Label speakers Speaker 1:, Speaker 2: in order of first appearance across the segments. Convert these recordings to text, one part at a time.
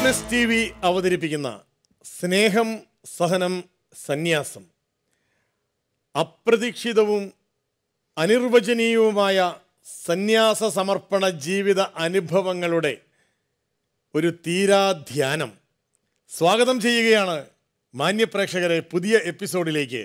Speaker 1: Witness T V അവതരിപ്പിക്കുന്ന സ്നേഹം സഹനം സന്യാസം അപ്രതീക്ഷിതവും അനിർവചനീയവുമായ സന്യാസ സമർപ്പണ ജീവിത അനുഭവങ്ങളുടെ ഒരു തീരാധ്യാനം സ്വാഗതം ചെയ്യുകയാണ് മാന്യപ്രേക്ഷകരെ പുതിയ എപ്പിസോഡിലേക്ക്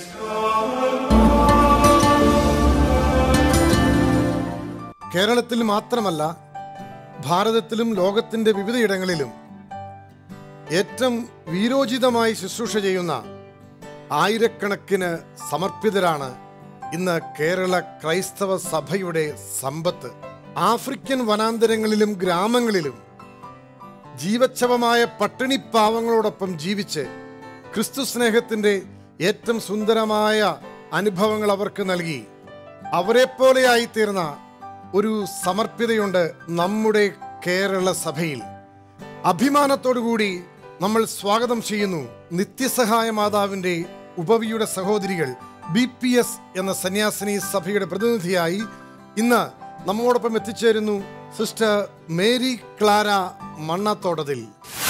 Speaker 2: കേരളത്തിൽ മാത്രമല്ല ഭാരതത്തിലും ലോകത്തിന്റെ വിവിധയിടങ്ങളിലും ഏറ്റവും വീരോചിതമായി ശുശ്രൂഷ ചെയ്യുന്ന ആയിരക്കണക്കിന് സമർപ്പിതരാണ് ഇന്ന് കേരള ക്രൈസ്തവ സഭയുടെ സമ്പത്ത് ആഫ്രിക്കൻ വനാന്തരങ്ങളിലും ഗ്രാമങ്ങളിലും ജീവച്ഛവമായ പട്ടിണിപ്പാവങ്ങളോടൊപ്പം ജീവിച്ച് ക്രിസ്തു സ്നേഹത്തിന്റെ ഏറ്റവും സുന്ദരമായ അനുഭവങ്ങൾ അവർക്ക് നൽകി അവരെപ്പോലെയായി തീർന്ന ഒരു സമർപ്പിതയുണ്ട് നമ്മുടെ കേരള സഭയിൽ അഭിമാനത്തോടുകൂടി നമ്മൾ സ്വാഗതം ചെയ്യുന്നു നിത്യസഹായ മാതാവിന്റെ ഉപവിയുടെ സഹോദരികൾ ബി പി എസ് എന്ന സന്യാസിനി സഭയുടെ പ്രതിനിധിയായി ഇന്ന് നമ്മോടൊപ്പം എത്തിച്ചേരുന്നു സിസ്റ്റർ മേരി ക്ലാര മണ്ണത്തോടതിൽ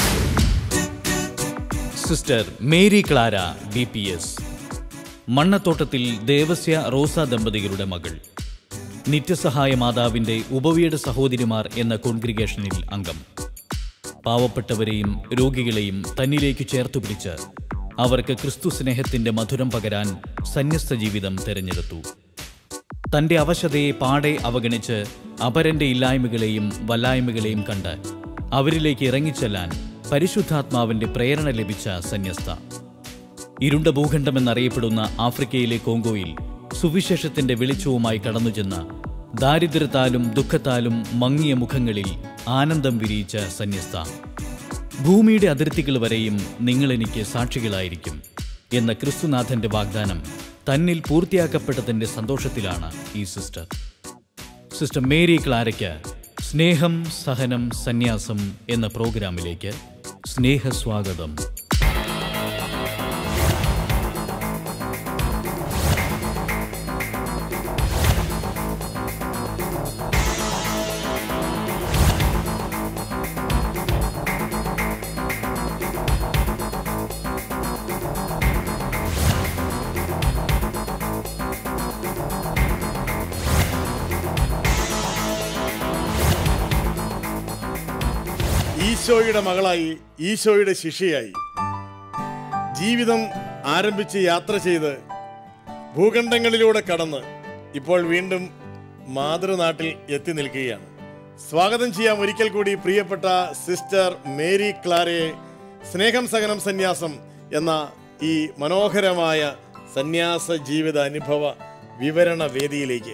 Speaker 3: sister Mary Clara B P S മണ്ണത്തോട്ടത്തിൽ ദേവസ്യ റോസ ദമ്പതികളുടെ മകൾ നിത്യസഹായ മാതാവിന്റെ ഉപവിയുടെ സഹോദരിമാർ എന്ന കോൺഗ്രിഗേഷനിൽ അംഗം പാവപ്പെട്ടവരെയും രോഗികളെയും തന്നിലേക്ക് ചേർത്തു പിടിച്ച് അവർക്ക് ക്രിസ്തു സ്നേഹത്തിന്റെ മധുരം പകരാൻ സന്യസ്ത ജീവിതം തെരഞ്ഞെടുത്തു തന്റെ അവശതയെ പാടെ അവഗണിച്ച് അപരന്റെ ഇല്ലായ്മകളെയും വല്ലായ്മകളെയും കണ്ട് അവരിലേക്ക് ഇറങ്ങിച്ചെല്ലാൻ പരിശുദ്ധാത്മാവിന്റെ പ്രേരണ ലഭിച്ച സന്യസ്ത ഇരുണ്ട ഭൂഖണ്ഡമെന്നറിയപ്പെടുന്ന ആഫ്രിക്കയിലെ കോങ്കോയിൽ സുവിശേഷത്തിന്റെ വെളിച്ചവുമായി കടന്നുചെന്ന് ദാരിദ്ര്യത്താലും ദുഃഖത്താലും മങ്ങിയ മുഖങ്ങളിൽ ആനന്ദം വിരിയിച്ച സന്യസ്ത ഭൂമിയുടെ അതിർത്തികൾ വരെയും നിങ്ങൾ എനിക്ക് സാക്ഷികളായിരിക്കും എന്ന ക്രിസ്തുനാഥന്റെ വാഗ്ദാനം തന്നിൽ പൂർത്തിയാക്കപ്പെട്ടതിന്റെ സന്തോഷത്തിലാണ് ഈ സിസ്റ്റർ സിസ്റ്റർ മേരി ക്ലാരയ്ക്ക് സ്നേഹം സഹനം സന്യാസം എന്ന പ്രോഗ്രാമിലേക്ക് സ്നേഹസ്വാഗതം
Speaker 1: ഈശോയുടെ മകളായി ഈശോയുടെ ശിഷ്യയായി ജീവിതം ആരംഭിച്ച് യാത്ര ചെയ്ത് ഭൂഖണ്ഡങ്ങളിലൂടെ കടന്ന് ഇപ്പോൾ വീണ്ടും മാതൃനാട്ടിൽ എത്തി നിൽക്കുകയാണ് സ്വാഗതം ചെയ്യാം ഒരിക്കൽ കൂടി പ്രിയപ്പെട്ട സിസ്റ്റർ മേരി ക്ലാരയെ സ്നേഹം സഹനം സന്യാസം എന്ന ഈ മനോഹരമായ സന്യാസ ജീവിത അനുഭവ വിവരണ വേദിയിലേക്ക്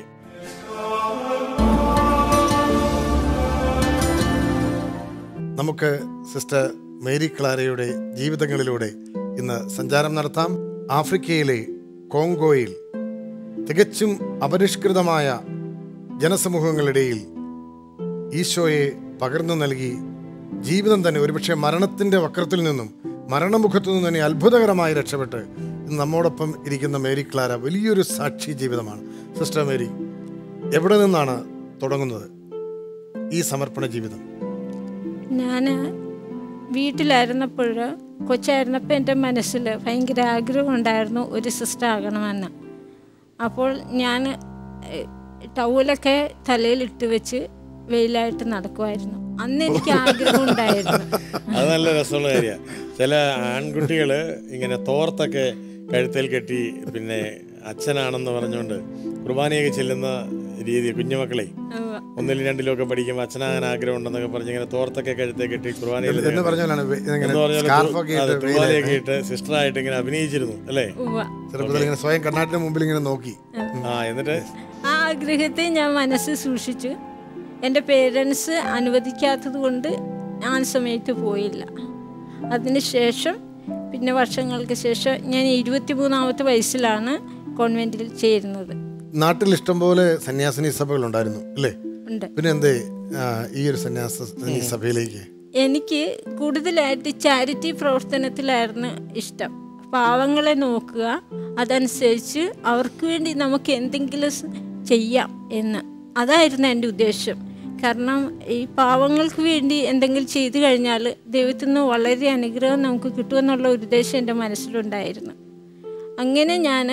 Speaker 2: നമുക്ക് സിസ്റ്റർ മേരി ക്ലാരയുടെ ജീവിതങ്ങളിലൂടെ ഇന്ന് സഞ്ചാരം നടത്താം ആഫ്രിക്കയിലെ കോങ്കോയിൽ തികച്ചും അപരിഷ്കൃതമായ ജനസമൂഹങ്ങളിടയിൽ ഈശോയെ പകർന്നു നൽകി ജീവിതം തന്നെ ഒരുപക്ഷെ മരണത്തിന്റെ വക്രത്തിൽ നിന്നും മരണമുഖത്തു നിന്നും തന്നെ അത്ഭുതകരമായി രക്ഷപ്പെട്ട് ഇന്ന് നമ്മോടൊപ്പം ഇരിക്കുന്ന മേരി ക്ലാര വലിയൊരു സാക്ഷി ജീവിതമാണ് സിസ്റ്റർ മേരി എവിടെ നിന്നാണ് തുടങ്ങുന്നത് ഈ സമർപ്പണ ജീവിതം
Speaker 4: ഞാൻ വീട്ടിലായിരുന്നപ്പോൾ കൊച്ചായിരുന്നപ്പോൾ എൻ്റെ മനസ്സിൽ ഭയങ്കര ആഗ്രഹമുണ്ടായിരുന്നു ഒരു സിസ്റ്റർ ആകണമെന്ന് അപ്പോൾ ഞാൻ ഏഹ്, ടൗലൊക്കെ തലയിലിട്ട് വെച്ച് വെയിലായിട്ട് നടക്കുമായിരുന്നു അന്ന് എനിക്ക് ആഗ്രഹം ഉണ്ടായിരുന്നു
Speaker 1: അത് നല്ല രസമുള്ള കാര്യമാണ് ചില ആൺകുട്ടികൾ ഇങ്ങനെ തോർത്തൊക്കെ കഴുത്തിൽ കെട്ടി പിന്നെ അച്ഛനാണെന്ന് പറഞ്ഞുകൊണ്ട് കുർബാനയൊക്കെ ചെല്ലുന്ന രീതി കുഞ്ഞുമക്കളെ
Speaker 4: ഉവ്വ്.
Speaker 1: ഒന്നിലും രണ്ടിലും ഒക്കെ പഠിക്കുമ്പോൾ അച്ഛനാകാൻ ആഗ്രഹം ഉണ്ടെന്നൊക്കെ പറഞ്ഞ് ഇങ്ങനെ തോർത്തൊക്കെ കഴുത്തെ കെട്ടി കുർബാനയിൽ
Speaker 2: എന്ന് പറഞ്ഞാലാണ് വെ- ഇങ്ങനെ
Speaker 1: എന്ന് പറഞ്ഞാൽ
Speaker 2: സ്കാർഫൊക്കെ ഇട്ട്
Speaker 1: തുവാലയൊക്കെ ഇട്ട് സിസ്റ്ററായിട്ട് ഇങ്ങനെ അഭിനയിച്ചിരുന്നു അല്ലേ
Speaker 4: ഉവ്വ്.
Speaker 2: ചെറുപ്പത്തിൽ ഇങ്ങനെ സ്വയം കണ്ണാട്ടിന് മുമ്പിൽ ഇങ്ങനെ നോക്കി
Speaker 1: ആ എന്നിട്ട്
Speaker 4: ആ ആഗ്രഹത്തെ ഞാൻ മനസ്സിൽ സൂക്ഷിച്ചു എൻ്റെ പേരൻസ് അനുവദിക്കാത്തത് കൊണ്ട് ഞാൻ സമയത്ത് പോയില്ല അതിനുശേഷം പിന്നെ വർഷങ്ങൾക്ക് ശേഷം ഞാൻ ഇരുപത്തിമൂന്നാമത്തെ വയസ്സിലാണ് കോൺവെൻറ്റിൽ ചേരുന്നത്
Speaker 2: നാട്ടിൽ ഇഷ്ടംപോലെ സന്യാസിനി സഭകൾ ഉണ്ടായിരുന്നു അല്ലേ
Speaker 4: ഉണ്ട്
Speaker 2: പിന്നെ എന്തേ ആ, ഈ ഒരു സന്യാസ ഈ സഭയിലേക്ക്
Speaker 4: എനിക്ക് കൂടുതലായിട്ട് ചാരിറ്റി പ്രവർത്തനത്തിലായിരുന്നു ഇഷ്ടം പാവങ്ങളെ നോക്കുക അതനുസരിച്ച് അവർക്ക് വേണ്ടി നമുക്ക് എന്തെങ്കിലും സ് ചെയ്യാം എന്ന് അതായിരുന്നു എൻ്റെ ഉദ്ദേശം കാരണം ഈ പാവങ്ങൾക്ക് വേണ്ടി എന്തെങ്കിലും ചെയ്തു കഴിഞ്ഞാൽ ദൈവത്തിൽ നിന്ന് വളരെ അനുഗ്രഹം നമുക്ക് കിട്ടുമെന്നുള്ള ഒരു ഉദ്ദേശം എൻ്റെ മനസ്സിലുണ്ടായിരുന്നു അങ്ങനെ ഞാൻ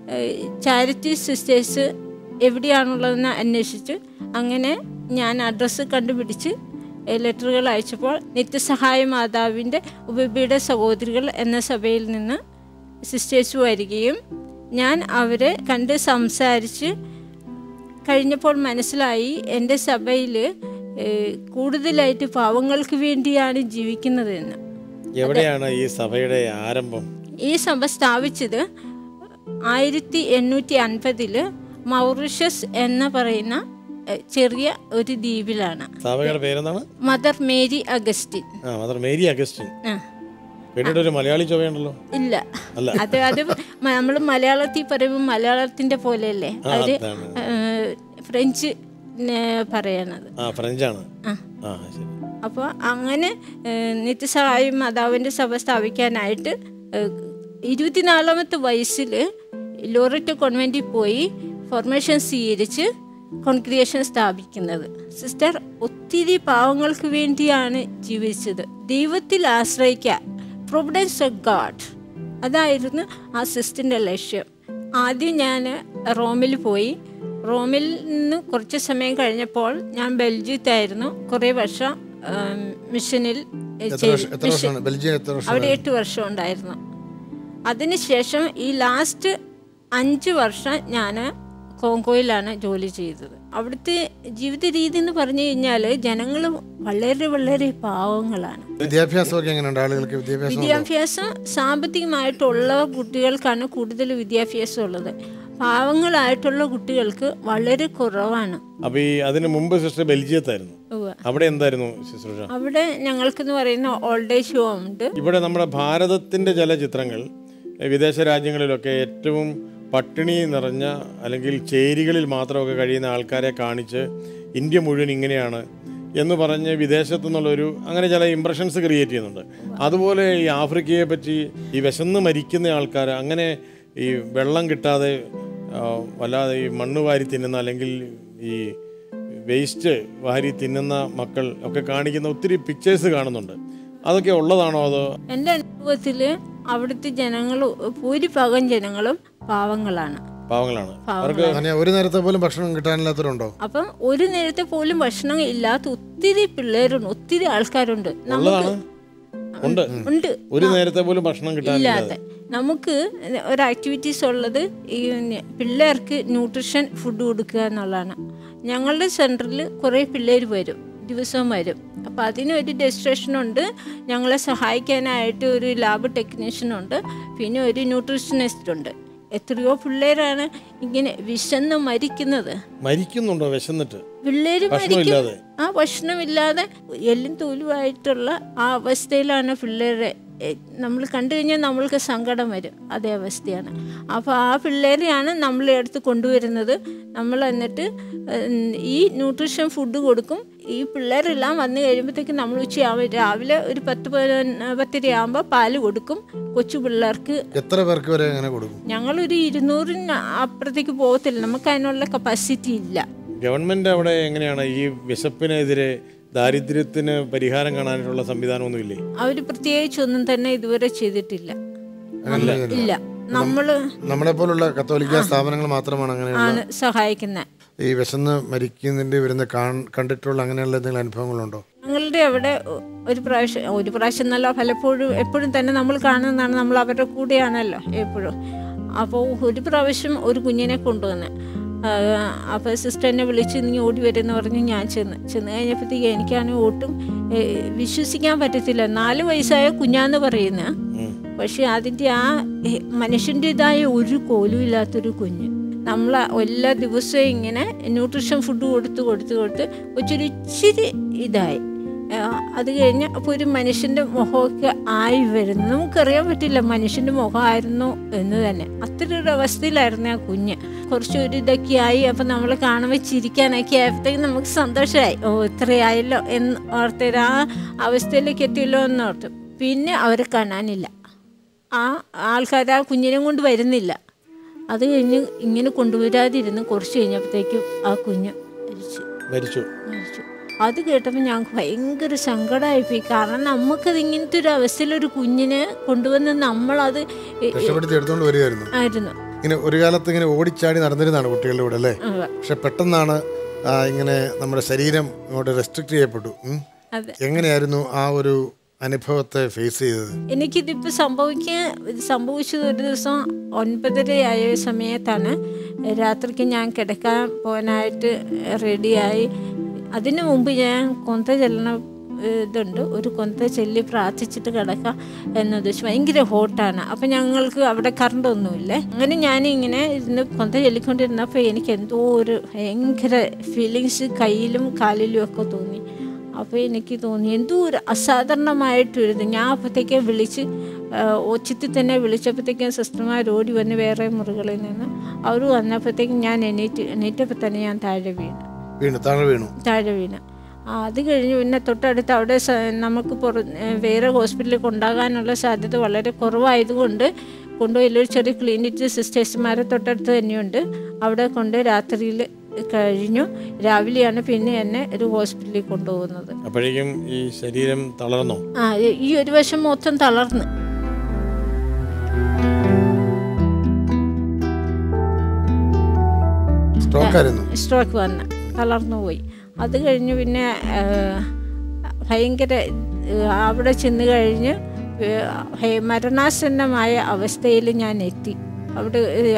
Speaker 4: ചാരിറ്റി സിസ്റ്റേഴ്സ് എവിടെയാണുള്ളതെന്ന് അന്വേഷിച്ചു അങ്ങനെ ഞാൻ അഡ്രസ്സ് കണ്ടുപിടിച്ച് ഏ, ലെറ്ററുകൾ അയച്ചപ്പോൾ നിത്യസഹായ മാതാവിൻ്റെ ഉപബിയുടെ സഹോദരികൾ എന്ന സഭയിൽ നിന്ന് സിസ്റ്റേഴ്സ് വരികയും ഞാൻ അവരെ കണ്ട് സംസാരിച്ച് കഴിഞ്ഞപ്പോൾ മനസ്സിലായി എൻ്റെ സഭയിൽ കൂടുതലായിട്ട് പാവങ്ങൾക്ക് വേണ്ടിയാണ് ജീവിക്കുന്നതെന്ന്
Speaker 1: എവിടെയാണ് ഈ സഭയുടെ ആരംഭം
Speaker 4: ഈ സഭ സ്ഥാപിച്ചത് ആയിരത്തി എണ്ണൂറ്റി അൻപതില് മൗറിഷ്യസ് എന്ന് പറയുന്ന ഏ, ചെറിയ ഒരു ദ്വീപിലാണ്
Speaker 1: സഭയുടെ പേരെന്താണ്
Speaker 4: മദർ മേരി അഗസ്റ്റിൻ
Speaker 1: ആ മദർ മേരി അഗസ്റ്റിൻ
Speaker 4: ആ,
Speaker 1: കേട്ടിട്ട് ഒരു മലയാളി ചൊവ്വയുണ്ടല്ലോ
Speaker 4: ഇല്ല
Speaker 1: അല്ല.
Speaker 4: അത് അത് നമ്മൾ മലയാളത്തിൽ പറയുമ്പോൾ മലയാളത്തിന്റെ പോലെയല്ലേ
Speaker 1: ആ,
Speaker 4: അത്
Speaker 1: അതാണ്.
Speaker 4: ഏ, ഫ്രഞ്ച് ഏ, പറയണത്
Speaker 1: ആ ഫ്രഞ്ചാണ്
Speaker 4: ആ
Speaker 1: ആ ശരി
Speaker 4: അപ്പോൾ അങ്ങനെ ഏഹ്, നിത്യസഹായം മാതാവിൻ്റെ സഭ സ്ഥാപിക്കാനായിട്ട് ഏഹ്, ഇരുപത്തിനാലാമത്തെ വയസ്സിൽ ലോററ്റ് കോൺവെൻറ്റിൽ പോയി ഫോർമേഷൻ സ്വീകരിച്ച് കോൺക്രിയേഷൻ സ്ഥാപിക്കുന്നത് സിസ്റ്റർ ഒത്തിരി പാവങ്ങൾക്ക് വേണ്ടിയാണ് ജീവിച്ചത് ദൈവത്തിൽ ആശ്രയിക്കുക പ്രൊവിഡൻസ് ഓഫ് ഗാഡ് അതായിരുന്നു ആ സിസ്റ്ററിൻ്റെ ലക്ഷ്യം ആദ്യം ഞാൻ റോമിൽ പോയി റോമിൽ നിന്ന് കുറച്ച് സമയം കഴിഞ്ഞപ്പോൾ ഞാൻ ബെൽജിയത്തായിരുന്നു കുറേ വർഷം ആം, മിഷനിൽ ഏ,
Speaker 2: എത്ര
Speaker 4: ചെയ്തു.
Speaker 2: വർഷം എത്ര വർഷമാണ് ബെൽജിയം എത്ര വർഷം
Speaker 4: അവിടെ എട്ട് വർഷം ഉണ്ടായിരുന്നു അതിനുശേഷം ഈ ലാസ്റ്റ് അഞ്ച് വർഷം ഞാൻ കോങ്കോയിലാണ് ജോലി ചെയ്തത് അവിടുത്തെ ജീവിത രീതി എന്ന് പറഞ്ഞു കഴിഞ്ഞാൽ ജനങ്ങൾ വളരെ വളരെ പാവങ്ങളാണ്
Speaker 2: വിദ്യാഭ്യാസമൊക്കെ എങ്ങനെയുണ്ട് ആളുകൾക്ക് വിദ്യാഭ്യാസം
Speaker 4: വിദ്യാഭ്യാസം സാമ്പത്തികമായിട്ടുള്ള കുട്ടികൾക്കാണ് കൂടുതൽ വിദ്യാഭ്യാസം ഉള്ളത് പാവങ്ങളായിട്ടുള്ള കുട്ടികൾക്ക് വളരെ കുറവാണ്
Speaker 1: അപ്പൊ ഈ അതിന് മുമ്പ് സിസ്റ്റർ ബെൽജിയത്തായിരുന്നു
Speaker 4: ഉവ്വ്.
Speaker 1: അവിടെ എന്തായിരുന്നു ശുശ്രൂഷ
Speaker 4: അവിടെ ഞങ്ങൾക്കെന്ന് പറയുന്ന ഓൾഡ് ഏജ് ഹോം ഉണ്ട്
Speaker 1: ഇവിടെ നമ്മുടെ ഭാരതത്തിൻ്റെ ചില ചിത്രങ്ങൾ എ, വിദേശ രാജ്യങ്ങളിലൊക്കെ ഏറ്റവും പട്ടിണി നിറഞ്ഞ അല്ലെങ്കിൽ ചേരികളിൽ മാത്രമൊക്കെ കഴിയുന്ന ആൾക്കാരെ കാണിച്ച് ഇന്ത്യ മുഴുവൻ ഇങ്ങനെയാണ് എന്ന് പറഞ്ഞ് വിദേശത്തു നിന്നുള്ളൊരു അങ്ങനെ ചില ഇമ്പ്രഷൻസ് ക്രിയേറ്റ് ചെയ്യുന്നുണ്ട് അതുപോലെ ഈ ആഫ്രിക്കയെ പറ്റി ഈ വിശന്ന് മരിക്കുന്ന ആൾക്കാർ അങ്ങനെ ഈ വെള്ളം കിട്ടാതെ ആ, വല്ലാതെ ഈ മണ്ണ് വാരി തിന്നുന്ന അല്ലെങ്കിൽ ഈ വേസ്റ്റ് വാരി തിന്നുന്ന മക്കൾ ഒക്കെ കാണിക്കുന്ന ഒത്തിരി പിക്ചേഴ്സ് കാണുന്നുണ്ട് അതൊക്കെ ഉള്ളതാണോ അതോ
Speaker 4: എൻ്റെ അനുഭവത്തിൽ അവിടുത്തെ ജനങ്ങൾ ഭൂരിഭാഗം ജനങ്ങളും പാവങ്ങളാണ്
Speaker 1: പാവങ്ങളാണ്
Speaker 4: പാവങ്ങളാണ്
Speaker 2: അങ്ങനെ ഒരു നേരത്തെ പോലും ഭക്ഷണം കിട്ടാനില്ലാത്തവരുണ്ടോ
Speaker 4: അപ്പം ഒരു നേരത്തെ പോലും ഭക്ഷണം ഇല്ലാത്ത ഒത്തിരി പിള്ളേരുണ്ട് ഒത്തിരി ആൾക്കാരുണ്ട് നമുക്ക്
Speaker 1: ഉണ്ട്
Speaker 4: ഉണ്ട്
Speaker 1: ഒരു നേരത്തെ പോലും ഭക്ഷണം കിട്ടാനില്ല
Speaker 4: ഇല്ലാത്ത നമുക്ക് ഒരു ആക്ടിവിറ്റീസ് ഉള്ളത് ഈ ന- പിള്ളേർക്ക് ന്യൂട്രീഷൻ ഫുഡ് കൊടുക്കുക എന്നുള്ളതാണ് ഞങ്ങളുടെ സെൻറ്ററിൽ കുറേ പിള്ളേർ വരും ദിവസവും വരും അപ്പോൾ അതിനൊരു ഡെസ്റ്റിനേഷൻ ഉണ്ട് ഞങ്ങളെ സഹായിക്കാനായിട്ട് ഒരു ലാബ് ടെക്നീഷ്യൻ ഉണ്ട് പിന്നെ ഒരു ന്യൂട്രീഷനിസ്റ്റ് ഉണ്ട് എത്രയോ പിള്ളേരാണ് ഇങ്ങനെ വിശന്ന് മരിക്കുന്നത്
Speaker 1: മരിക്കുന്നുണ്ടോ വിശന്നിട്ട്
Speaker 4: പിള്ളേര് മരിക്കും
Speaker 1: ഭക്ഷണമില്ലാതെ
Speaker 4: ആ ഭക്ഷണമില്ലാതെ എല്ലും തോലുമായിട്ടുള്ള ആ അവസ്ഥയിലാണ് പിള്ളേരെ നമ്മൾ കണ്ടു കഴിഞ്ഞാൽ നമ്മൾക്ക് സങ്കടം വരും അതേ അവസ്ഥയാണ് അപ്പോൾ ആ പിള്ളേരെയാണ് നമ്മൾ എടുത്ത് കൊണ്ടുവരുന്നത് നമ്മൾ എന്നിട്ട് ഉം, ഈ ന്യൂട്രീഷൻ ഫുഡ് കൊടുക്കും ഈ പിള്ളേരെല്ലാം വന്നു കഴിയുമ്പോഴത്തേക്ക് നമ്മൾ ഉച്ചയാവും രാവിലെ ഒരു പത്ത് പതിനൊന്ന് പത്തര ആകുമ്പോൾ പാല് കൊടുക്കും കൊച്ചു പിള്ളേർക്ക്
Speaker 2: എത്ര പേർക്ക് വരെ അങ്ങനെ കൊടുക്കും
Speaker 4: ഞങ്ങളൊരു ഇരുന്നൂറിന് അപ്പുറത്തേക്ക് പോകത്തില്ല നമുക്ക് അതിനുള്ള കപ്പാസിറ്റി ഇല്ല
Speaker 1: ഗവൺമെന്റ് അവിടെ എങ്ങനെയാണ് ഈ വിശപ്പിനെതിരെ ദാരിദ്ര്യത്തിന് പരിഹാരം കാണാനായിട്ടുള്ള സംവിധാനമൊന്നുമില്ലേ
Speaker 4: അവർ പ്രത്യേകിച്ചൊന്നും തന്നെ ഇതുവരെ ചെയ്തിട്ടില്ല
Speaker 2: അങ്ങനെ
Speaker 4: ഇല്ല നമ്മൾ
Speaker 2: നമ്മളെ പോലുള്ള കത്തോലിക്ക സ്ഥാപനങ്ങൾ മാത്രമാണ് അങ്ങനെയുള്ള
Speaker 4: ആണ് സഹായിക്കുന്നത്
Speaker 2: ഈ വിശന്ന് മരിക്കുന്നതിന്റെ വരുന്ന കാൺ- കണ്ടിട്ടുള്ള അങ്ങനെയുള്ള എന്തെങ്കിലും അനുഭവങ്ങളുണ്ടോ
Speaker 4: ഞങ്ങളുടെ അവിടെ ഒരു പ്രാവശ്യം ഒരു പ്രാവശ്യം എന്നല്ല പലപ്പോഴും എപ്പോഴും തന്നെ നമ്മൾ കാണുന്നതാണ് നമ്മൾ അവരുടെ കൂടെയാണല്ലോ എപ്പോഴും അപ്പോൾ ഒരു പ്രാവശ്യം ഒരു കുഞ്ഞിനെ കൊണ്ടുവന്ന് അപ്പോൾ സിസ്റ്റർ എന്നെ വിളിച്ച് നീ ഓടി വരുമെന്ന് പറഞ്ഞ് ഞാൻ ചെന്ന് ചെന്ന് കഴിഞ്ഞപ്പോഴത്തേക്ക് എനിക്കാണെങ്കിൽ ഒട്ടും ഏ, വിശ്വസിക്കാൻ പറ്റത്തില്ല നാല് വയസ്സായ കുഞ്ഞാന്ന് പറയുന്ന പക്ഷെ അതിൻ്റെ ആ ഏ, മനുഷ്യൻ്റെതായ ഒരു കോലും ഇല്ലാത്തൊരു കുഞ്ഞ് നമ്മൾ എല്ലാ ദിവസവും ഇങ്ങനെ ന്യൂട്രീഷൻ ഫുഡ് കൊടുത്ത് കൊടുത്ത് കൊടുത്ത് കൊച്ചൊരു ഇച്ചിരി ഇതായി ആ, അത് കഴിഞ്ഞ് അപ്പോൾ ഒരു മനുഷ്യൻ്റെ മുഖമൊക്കെ ആയി വരുന്നു നമുക്കറിയാൻ പറ്റില്ല മനുഷ്യൻ്റെ മുഖമായിരുന്നു എന്ന് തന്നെ അത്ര ഒരു അവസ്ഥയിലായിരുന്നു ആ കുഞ്ഞ് കുറച്ച് ഒരു ഇതൊക്കെ ആയി അപ്പം നമ്മൾ കാണുമ്പോൾ ചിരിക്കാനൊക്കെ ആയപ്പോഴത്തേക്ക് നമുക്ക് സന്തോഷമായി ഓ ഇത്രയായല്ലോ എന്ന് ഓർത്തത് ആ അവസ്ഥയിലേക്ക് എത്തിയല്ലോ എന്ന് ഓർത്തു പിന്നെ അവരെ കാണാനില്ല ആ ആൾക്കാർ ആ കുഞ്ഞിനെ കൊണ്ട് വരുന്നില്ല അത് കഴിഞ്ഞ് ഇങ്ങനെ കൊണ്ടുവരാതിരുന്ന് കുറച്ച് കഴിഞ്ഞപ്പോഴത്തേക്കും ആ കുഞ്ഞ് മരിച്ചു
Speaker 1: മരിച്ചു
Speaker 4: മരിച്ചു അത് കേട്ടപ്പോൾ ഞങ്ങൾക്ക് ഭയങ്കര സങ്കടമായിപ്പോയി കാരണം നമുക്കത് ഇങ്ങനത്തെ ഒരു അവസ്ഥയിൽ ഒരു കുഞ്ഞിനെ കൊണ്ടുവന്ന് നമ്മളത് ഇ-
Speaker 2: രക്ഷപ്പെടുത്തി എടുത്തുകൊണ്ട് വരികയായിരുന്നു
Speaker 4: ആയിരുന്നു
Speaker 2: ഇങ്ങനെ ഒരു കാലത്ത് ഇങ്ങനെ ഓടിച്ചാടി നടന്നിരുന്നതാണ് കുട്ടികളുടെ കൂടെ അല്ലേ
Speaker 4: അതെ.
Speaker 2: പക്ഷെ പെട്ടെന്നാണ് ആ, ഇങ്ങനെ നമ്മുടെ ശരീരം ഇങ്ങോട്ട് റെസ്ട്രിക്റ്റ് ചെയ്യപ്പെട്ടു ഉം.
Speaker 4: അതെ
Speaker 2: എങ്ങനെയായിരുന്നു ആ ഒരു അനുഭവത്തെ ഫേസ് ചെയ്തത്
Speaker 4: എനിക്കിതിപ്പോൾ സംഭവിക്കാൻ ഇത് സംഭവിച്ചത് ഒരു ദിവസം ഒൻപതര ആയ സമയത്താണ് രാത്രിക്ക് ഞാൻ കിടക്കാൻ പോകാനായിട്ട് റെഡിയായി അതിനു മുമ്പ് ഞാൻ കൊന്ത ചെല്ലണ ഏഹ്, ഇതുണ്ട് ഒരു കൊന്ത ചെല്ലി പ്രാർത്ഥിച്ചിട്ട് കിടക്കാം എന്നത് ഭയങ്കര ഹോട്ടാണ് അപ്പം ഞങ്ങൾക്ക് അവിടെ കറണ്ട് ഒന്നുമില്ലേ അങ്ങനെ ഞാനിങ്ങനെ ഇരുന്ന് കൊന്ത ചൊല്ലിക്കൊണ്ടിരുന്നപ്പോൾ എനിക്ക് എന്തോ ഒരു ഭയങ്കര ഫീലിങ്സ് കയ്യിലും കാലിലും ഒക്കെ തോന്നി അപ്പോൾ എനിക്ക് തോന്നി എന്തോ ഒരു അസാധാരണമായിട്ടൊരു ഞാൻ അപ്പോഴത്തേക്ക് വിളിച്ച് ഒച്ചത്തിൽ തന്നെ വിളിച്ചപ്പോഴത്തേക്കും സിസ്റ്റർമാർ ഓടി വന്ന് വേറെ മുറികളിൽ നിന്ന് അവർ വന്നപ്പോഴത്തേക്കും ഞാൻ എണീറ്റ് എണീറ്റപ്പോൾ തന്നെ ഞാൻ താഴെ വീണു
Speaker 2: വീണു താഴെ വീണു
Speaker 4: താഴെ വീണ് ആ, അത് കഴിഞ്ഞ് പിന്നെ തൊട്ടടുത്ത് അവിടെ സ- നമുക്ക് പുറ വേറെ ഹോസ്പിറ്റലിൽ കൊണ്ടാകാനുള്ള സാധ്യത വളരെ കുറവായതുകൊണ്ട് കൊണ്ടുപോയി ഒരു ചെറിയ ക്ലിനിക് സിസ്റ്റേഴ്സുമാരെ തൊട്ടടുത്ത് തന്നെയുണ്ട് അവിടെ കൊണ്ട് രാത്രിയിൽ കഴിഞ്ഞു രാവിലെയാണ് പിന്നെ എന്നെ ഒരു ഹോസ്പിറ്റലിൽ കൊണ്ടുപോകുന്നത്
Speaker 1: അപ്പോഴേക്കും ഈ ശരീരം തളർന്നോ
Speaker 4: ആ ഈ- ഈ ഒരു വശം മൊത്തം തളർന്ന്
Speaker 2: സ്ട്രോക്ക് ആയിരുന്നു
Speaker 4: സ്ട്രോക്ക് വന്ന് തളർന്നു പോയി അത് കഴിഞ്ഞ് പിന്നെ ആ, ഭയങ്കര ആ, അവിടെ ചെന്ന് കഴിഞ്ഞ് ഹേ- മരണാസന്നമായ അവസ്ഥയിൽ ഞാൻ എത്തി അവിടെ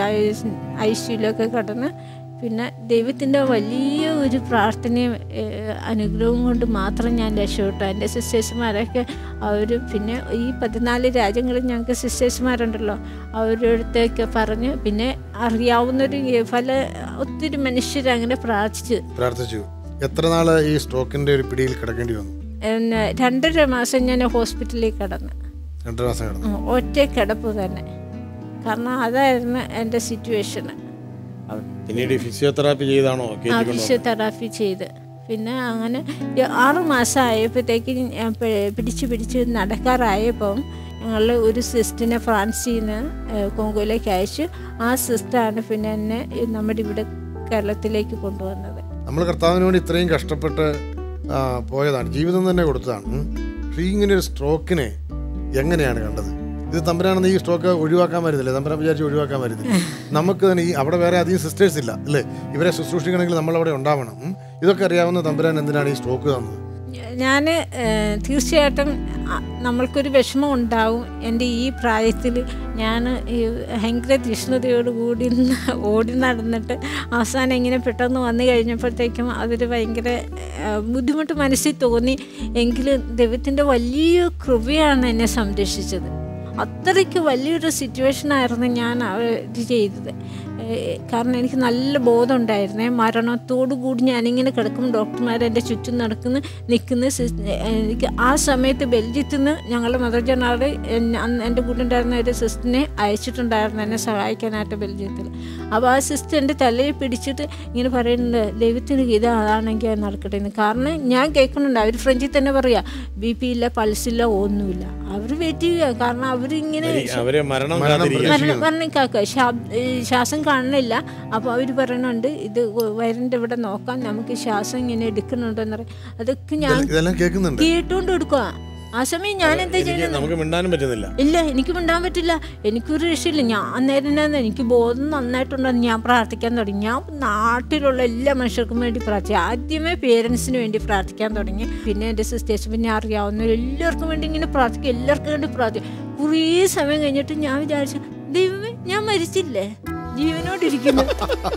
Speaker 4: ഐ സിയിലൊക്കെ കടന്ന് പിന്നെ ദൈവത്തിൻ്റെ വലിയ ഒരു പ്രാർത്ഥനയും ഏഹ്, അനുഗ്രഹവും കൊണ്ട് മാത്രം ഞാൻ രക്ഷപ്പെട്ടു എൻ്റെ സിസ്റ്റേഴ്സുമാരൊക്കെ അവർ പിന്നെ ഈ പതിനാല് രാജ്യങ്ങളിൽ ഞങ്ങൾക്ക് സിസ്റ്റേഴ്സുമാരുണ്ടല്ലോ അവരുടെ അടുത്തൊക്കെ പറഞ്ഞ് പിന്നെ അറിയാവുന്നൊരു പല ഒത്തിരി മനുഷ്യർ അങ്ങനെ പ്രാർത്ഥിച്ച്
Speaker 2: പ്രാർത്ഥിച്ചു എത്ര നാള് ഈ സ്ട്രോക്കിന്റെ ഒരു പിടിയിൽ കിടക്കേണ്ടി വന്നു
Speaker 4: പിന്നെ രണ്ടര മാസം ഞാൻ ഹോസ്പിറ്റലിൽ കിടന്ന്
Speaker 2: രണ്ടര മാസം കിടന്നു
Speaker 4: ഉം, ഒറ്റ കിടപ്പ് തന്നെ കാരണം അതായിരുന്നു എൻ്റെ സിറ്റുവേഷൻ
Speaker 1: പിന്നീട് ഈ ഫിസിയോതെറാപ്പി ചെയ്താണോ കയറ്റിക്കൊണ്ടോ
Speaker 4: ഫിസിയോതെറാപ്പി ചെയ്ത് പിന്നെ അങ്ങനെ ഈ ആറ് മാസം ആയപ്പോഴത്തേക്ക് ഞാൻ പി- പിടിച്ച് പിടിച്ച് നടക്കാറായപ്പം ഞങ്ങൾ ഒരു സിസ്റ്റിനെ ഫ്രാൻസിൽ നിന്ന് ഏഹ്, കോങ്കോയിലേക്ക് അയച്ചു ആ സിസ്റ്റാണ് പിന്നെ എന്നെ ഈ നമ്മുടെ ഇവിടെ കേരളത്തിലേക്ക് കൊണ്ടുവന്നത്
Speaker 2: നമ്മൾ കർത്താവിന് വേണ്ടി ഇത്രയും കഷ്ടപ്പെട്ട് ആ, പോയതാണ് ജീവിതം തന്നെ കൊടുത്തതാണ് ഉം. പക്ഷേ ഈ ഇങ്ങനെ ഒരു സ്ട്രോക്കിനെ എങ്ങനെയാണ് കണ്ടത് ഇത് തമ്പുരാണെന്ന് ഈ സ്ട്രോക്ക് ഒഴിവാക്കാൻ വരുന്നില്ലേ തമ്പുരാൻ വിചാരിച്ച് ഒഴിവാക്കാൻ വരുന്നില്ല നമുക്ക് തന്നെ ഈ അവിടെ വേറെ അധികം സിസ്റ്റേഴ്സ് ഇല്ല അല്ലേ ഇവരെ ശുശ്രൂഷിക്കണമെങ്കിൽ നമ്മളവിടെ ഉണ്ടാവണം ഉം. ഇതൊക്കെ അറിയാവുന്ന തമ്പുരാൻ എന്തിനാണ് ഈ സ്ട്രോക്ക് തന്നത്
Speaker 4: ഞാൻ തീർച്ചയായിട്ടും അ, നമ്മൾക്കൊരു വിഷമം ഉണ്ടാവും എൻ്റെ ഈ പ്രായത്തിൽ ഞാൻ ഈ ഭയങ്കര തീഷ്ണതയോടുകൂടി ന- ഓടി നടന്നിട്ട് അവസാനം ഇങ്ങനെ പെട്ടെന്ന് വന്നു കഴിഞ്ഞപ്പോഴത്തേക്കും അതൊരു ഭയങ്കര ആ, ബുദ്ധിമുട്ട് മനസ്സിൽ തോന്നി എങ്കിലും ദൈവത്തിൻ്റെ വലിയ കൃപയാണ് എന്നെ സംരക്ഷിച്ചത് അത്രയ്ക്ക് വലിയൊരു സിറ്റുവേഷനായിരുന്നു ഞാൻ അവ- ഇത് ചെയ്തത് ഏഹ് കാരണം എനിക്ക് നല്ല ബോധമുണ്ടായിരുന്നേ മരണത്തോടു കൂടി ഞാനിങ്ങനെ കിടക്കും ഡോക്ടർമാർ എൻ്റെ ചുറ്റും നടക്കുന്നു നിൽക്കുന്ന സിസ്- എനിക്ക് ആ സമയത്ത് ബെൽജിയത്തിൽ നിന്ന് ഞങ്ങളുടെ മദർ ജനറൽ അന്ന് എൻ്റെ കൂടെ ഉണ്ടായിരുന്ന ഒരു സിസ്റ്ററിനെ അയച്ചിട്ടുണ്ടായിരുന്നു എന്നെ സഹായിക്കാനായിട്ട് ബെൽജിയത്തിൽ അപ്പോൾ ആ സിസ്റ്റർ എൻ്റെ തലയിൽ പിടിച്ചിട്ട് ഇങ്ങനെ പറയുന്നുണ്ട് ദൈവത്തിന് ഇത് അതാണെങ്കിൽ അത് നടക്കട്ടെ എന്ന് കാരണം ഞാൻ കേൾക്കുന്നുണ്ട് അവർ ഫ്രഞ്ചിൽ തന്നെ പറയാ ബി പി ഇല്ല പൾസില്ല ഒന്നുമില്ല അവർ വെയിറ്റ് ചെയ്യുക കാരണം അവരിങ്ങനെ
Speaker 1: ഈ അവരെ മരണം
Speaker 2: മരണം
Speaker 1: കാത്തിരിക്കുക
Speaker 4: മരണം മരണം കാക്ക ശാബ്- ഈ ശ്വാസം കാണുന്നില്ല അപ്പോൾ അവർ പറയുന്നുണ്ട് ഇത് വയറിൻ്റെ ഇവിടെ നോക്കാം നമുക്ക് ശ്വാസം ഇങ്ങനെ എടുക്കുന്നുണ്ടെന്ന് പറയും അതൊക്കെ ഞാൻ
Speaker 2: ഇതെല്ലാം കേൾക്കുന്നുണ്ട്
Speaker 4: കേട്ടുകൊണ്ട് എടുക്കുക ആ സമയം ഞാൻ എന്താ
Speaker 1: എനിക്ക്
Speaker 4: ചെയ്യുന്നത്
Speaker 1: നമുക്ക് മിണ്ടാനും പറ്റുന്നില്ല
Speaker 4: ഇല്ല എനിക്ക് മിണ്ടാൻ പറ്റില്ല എനിക്കൊരു രക്ഷയില്ല ഞാൻ അന്നേരം തന്നെ എനിക്ക് ബോധം നന്നായിട്ടുണ്ടെന്ന് ഞാൻ പ്രാർത്ഥിക്കാൻ തുടങ്ങി ഞാൻ നാട്ടിലുള്ള എല്ലാ മനുഷ്യർക്കും വേണ്ടി പ്രാർത്ഥിച്ചു ആദ്യമേ പേരൻസിന് വേണ്ടി പ്രാർത്ഥിക്കാൻ തുടങ്ങി പിന്നെ എൻ്റെ സിസ്റ്റേഴ്സ് പിന്നെ അറിയാവുന്ന എല്ലാവർക്കും വേണ്ടി ഇങ്ങനെ പ്രാർത്ഥിക്കും എല്ലാവർക്കും വേണ്ടി പ്രാർത്ഥിക്കും കുറേ സമയം കഴിഞ്ഞിട്ട് ഞാൻ വിചാരിച്ചു ദൈവമേ ഞാൻ മരിച്ചില്ലേ ജീവനോടിരിക്കുന്നു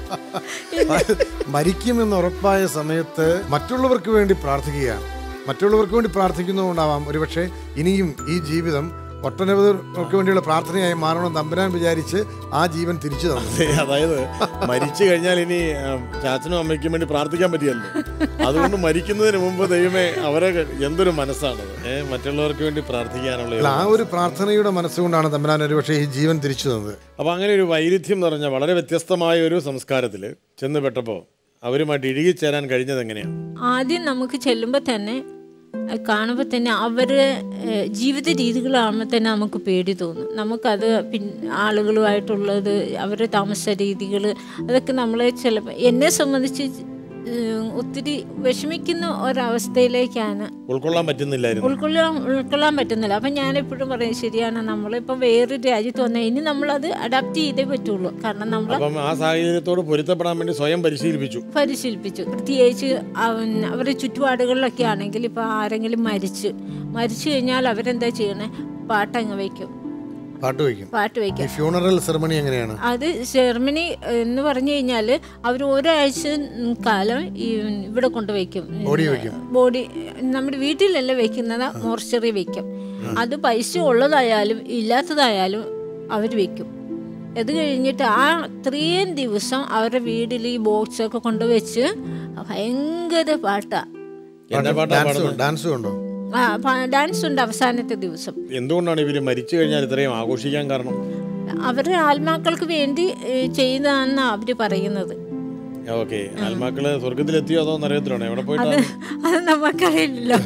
Speaker 2: മരിക്കുമെന്ന് ഉറപ്പായ സമയത്ത് മറ്റുള്ളവർക്ക് വേണ്ടി പ്രാർത്ഥിക്കുകയാണ് മറ്റുള്ളവർക്ക് വേണ്ടി പ്രാർത്ഥിക്കുന്നതുകൊണ്ടാവാം ഒരുപക്ഷെ ഇനിയും ഈ ജീവിതം ഒട്ടനവധിക്ക് വേണ്ടിയുള്ള പ്രാർത്ഥനയായി മാറണം തമ്പുരാൻ വിചാരിച്ച് ആ ജീവൻ തിരിച്ചു തന്നു
Speaker 1: അതെ, അതായത് മരിച്ചു കഴിഞ്ഞാൽ ഇനി ആ, ചാച്ചനും അമ്മയ്ക്കും വേണ്ടി പ്രാർത്ഥിക്കാൻ പറ്റിയല്ലോ അതുകൊണ്ട് മരിക്കുന്നതിന് മുമ്പ് ദൈവമേ അവരെ എന്തൊരു മനസ്സാണത് ഏഹ് മറ്റുള്ളവർക്ക് വേണ്ടി പ്രാർത്ഥിക്കാനുള്ള
Speaker 2: അല്ല
Speaker 1: ഒരു
Speaker 2: ആ ഒരു പ്രാർത്ഥനയുടെ മനസ്സുകൊണ്ടാണ് തമ്പുരാൻ ഒരുപക്ഷെ ഈ ജീവൻ തിരിച്ചു തന്നത്
Speaker 1: അപ്പോൾ അങ്ങനെ ഒരു വൈരുദ്ധ്യം നിറഞ്ഞ വളരെ വ്യത്യസ്തമായ ഒരു സംസ്കാരത്തിൽ ചെന്ന് പെട്ടപ്പോൾ അവരുമായിട്ട് ഇഴുകിച്ചേരാൻ കഴിഞ്ഞത് എങ്ങനെയാണ്
Speaker 4: ആദ്യം നമുക്ക് ചെല്ലുമ്പോൾ തന്നെ അഹ് കാണുമ്പോൾ തന്നെ അവർ ജീവിത രീതികൾ കാണുമ്പോൾ തന്നെ നമുക്ക് പേടി തോന്നും നമുക്കത് പിൻ ആളുകളുമായിട്ടുള്ളത് അവരുടെ താമസ രീതികൾ അതൊക്കെ നമ്മളെ ചിലപ്പോൾ എന്നെ സംബന്ധിച്ച് ഏഹ്, ഒത്തിരി വിഷമിക്കുന്ന ഒരവസ്ഥയിലേക്കാണ്
Speaker 1: ഉൾക്കൊള്ളാൻ പറ്റുന്നില്ലായിരുന്നു
Speaker 4: ഉൾക്കൊള്ളാൻ ഉൾക്കൊള്ളാൻ പറ്റുന്നില്ല അപ്പം ഞാൻ എപ്പോഴും പറയും ശരിയാണ് നമ്മളിപ്പോൾ വേറൊരു രാജ്യത്ത് വന്നാൽ ഇനി നമ്മളത് അഡാപ്റ്റ് ചെയ്തേ പറ്റുള്ളൂ കാരണം നമ്മൾ
Speaker 1: അപ്പം ആ സാഹചര്യത്തോട് പൊരുത്തപ്പെടാൻ വേണ്ടി സ്വയം പരിശീലിപ്പിച്ചു
Speaker 4: പരിശീലിപ്പിച്ചു പ്രത്യേകിച്ച് അവൻ- അവരുടെ ചുറ്റുപാടുകളിലൊക്കെ ആണെങ്കിൽ ഇപ്പോൾ ആരെങ്കിലും മരിച്ച് മരിച്ചു കഴിഞ്ഞാൽ അവരെന്താ ചെയ്യണേ പാട്ടങ്ങ് വയ്ക്കും
Speaker 2: പാട്ട് വയ്ക്കും
Speaker 4: പാട്ട്
Speaker 2: ഈ
Speaker 4: വയ്ക്കും
Speaker 2: ഫ്യൂണറൽ സെറമണി എങ്ങനെയാണ്
Speaker 4: അത് ജർമ്മനി എന്ന് പറഞ്ഞു കഴിഞ്ഞാൽ അവർ ഒരാഴ്ച കാലം ഈ ഇവിടെ കൊണ്ടുവയ്ക്കും
Speaker 2: ബോഡി വയ്ക്കും
Speaker 4: ബോഡി നമ്മുടെ വീട്ടിലല്ല വെക്കുന്നത് മോർച്ചറി വെക്കും അത് പൈസ ഉള്ളതായാലും ഇല്ലാത്തതായാലും അവർ വെക്കും അത് കഴിഞ്ഞിട്ട് ആ അത്രയും ദിവസം അവരുടെ വീട്ടിൽ ഈ ബോക്സൊക്കെ കൊണ്ടുവച്ച് ഭയങ്കര പാട്ടാണ്
Speaker 1: എന്നെ പാട്ടാ
Speaker 2: ഡാൻസും
Speaker 1: പാടുന്നത്
Speaker 2: ഡാൻസും ഉണ്ടോ
Speaker 4: ഡാൻസ് ഉണ്ട് അവസാനത്തെ ദിവസം
Speaker 1: എന്തുകൊണ്ടാണ് ഇവർ മരിച്ചു കഴിഞ്ഞാൽ ഇത്രയും ആഘോഷിക്കാൻ കാരണം
Speaker 4: അവരുടെ ആത്മാക്കൾക്ക് വേണ്ടി ഏഹ്, ചെയ്യുന്നതാണെന്നാണ് അവർ പറയുന്നത്
Speaker 1: ഓക്കെ ആത്മാക്കള് സ്വർഗത്തിലെത്തിയോ അതോ നരകത്തിലാണോ എവിടെ പോയിട്ടാണ്
Speaker 4: അത് നമുക്കറിയില്ലല്ലോ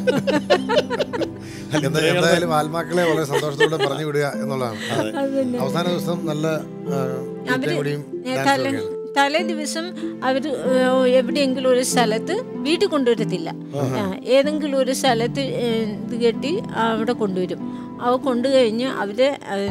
Speaker 2: എന്താ എന്തായാലും ആത്മാക്കളെ വളരെ സന്തോഷത്തോടെ പറഞ്ഞു വിടുക എന്നുള്ളതാണ് അവസാന ദിവസം നല്ല ആ, ഈറ്റയും കൂടിയും ഡാൻസും
Speaker 4: തലേ
Speaker 2: ഒക്കെയാണ്.
Speaker 4: തലേ ദിവസം അവർ എവിടെയെങ്കിലും ഒരു സ്ഥലത്ത് വീട്ടിൽ കൊണ്ടുവരത്തില്ല ആ, ഏതെങ്കിലും ഒരു സ്ഥലത്ത് ഏഹ്, ഇത് കെട്ടി അവിടെ കൊണ്ടുവരും അവ കൊണ്ടുകഴിഞ്ഞ് അവരുടെ